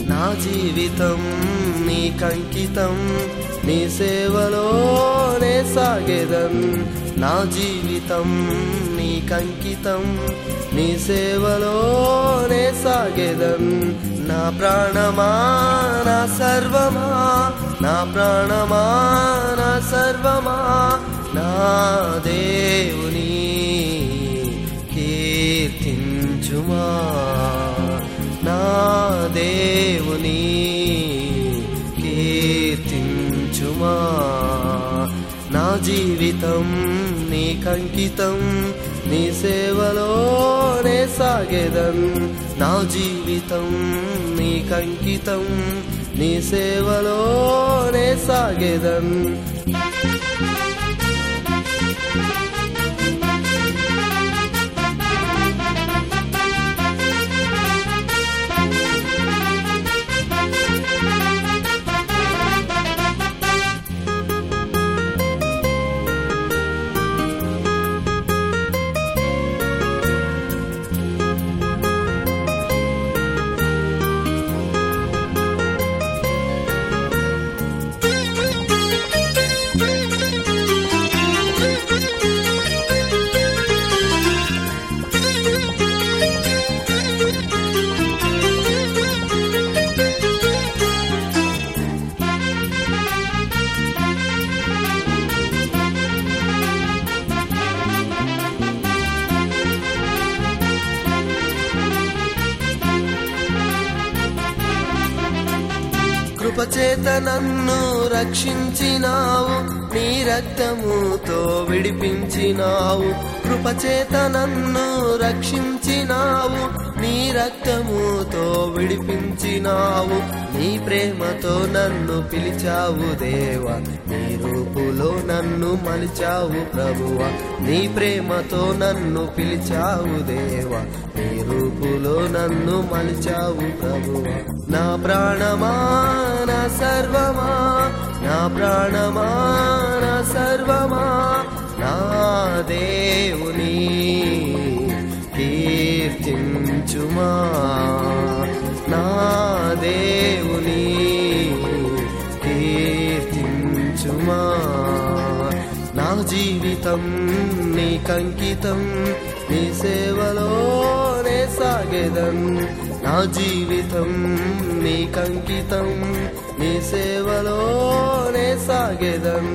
నా జీవితం నీకంకితం నీ సేవలోనే సాగేదన్ నా జీవితం నీకంకితం నీ సేవలోనే సాగేదన్ నా ప్రాణమా నా సర్వమా నా ప్రాణమా నా సర్వమా నా దేవుని కీర్తించుమా నా దేవుని కీర్తించుమా నా జీవితం నీకంకితం నీ సేవలోనే సాగేదన్ నా జీవితం నీకంకితం నీ సేవలోనే సాగేదన్ కృపచేత నన్ను రక్షించినావు నీ రక్తముతో విడిపించినావు కృపచేత నన్ను రక్షించినావు నీ రక్తముతో విడిపించినావు నీ ప్రేమతో నన్ను పిలిచావు దేవా నీ రూపులో నన్ను మలిచావు ప్రభువ నీ ప్రేమతో నన్ను పిలిచావు దేవా నీ రూపులో నన్ను మలిచావు ప్రభువ నా ప్రాణమా నా సర్వమా నా ప్రాణమా నా సర్వమా నా దేవుని కీర్తించుమా నా దేవుని కీర్తించుమా నా జీవితం నీకంకితం నీ సేవలోనే సాగేదన్ నా జీవితం నీకంకితం నీ సేవలోనే సాగేదన్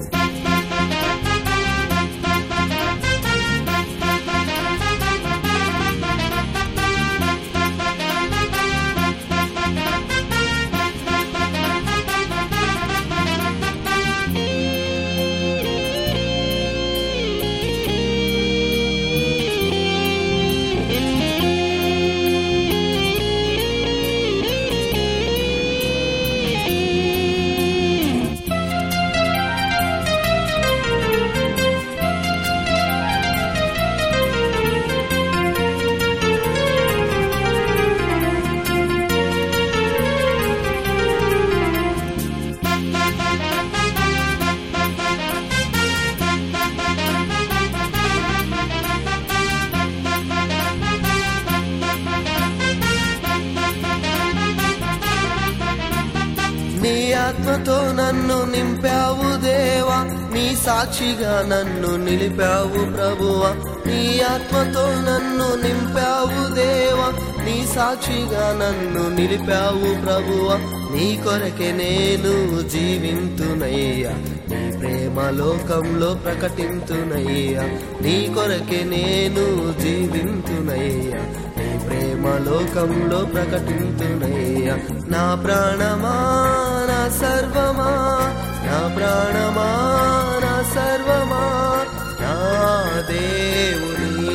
నీ ఆత్మతో నన్ను నింపావు దేవా నీ సాక్షిగా నన్ను నిలిపావు ప్రభువా నీ ఆత్మతో నన్ను నింపావు దేవా నీ సాక్షిగా నన్ను నిలిపావు ప్రభువా నీ కొరకే నేను జీవింతునయ్యా నీ ప్రేమ లోకంలో ప్రకటింతునయ్యా నీ కొరకే నేను జీవింతునయ్యా నీ ప్రేమ లోకంలో ప్రకటింతునయ్యా నా ప్రాణమా నా సర్వమా నా ప్రాణమా నా సర్వమా నా దేవుని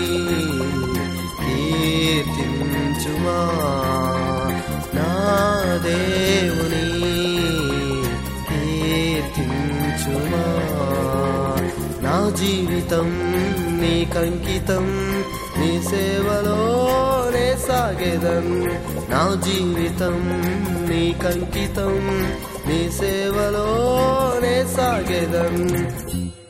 కీర్తించుమా నా దేవుని కీర్తించుమా నా జీవితం నీకంకితం నీ సేవలోనే సాగేదన్ నా జీవితం నీకంకితం నీ సేవలోనే సాగేదన్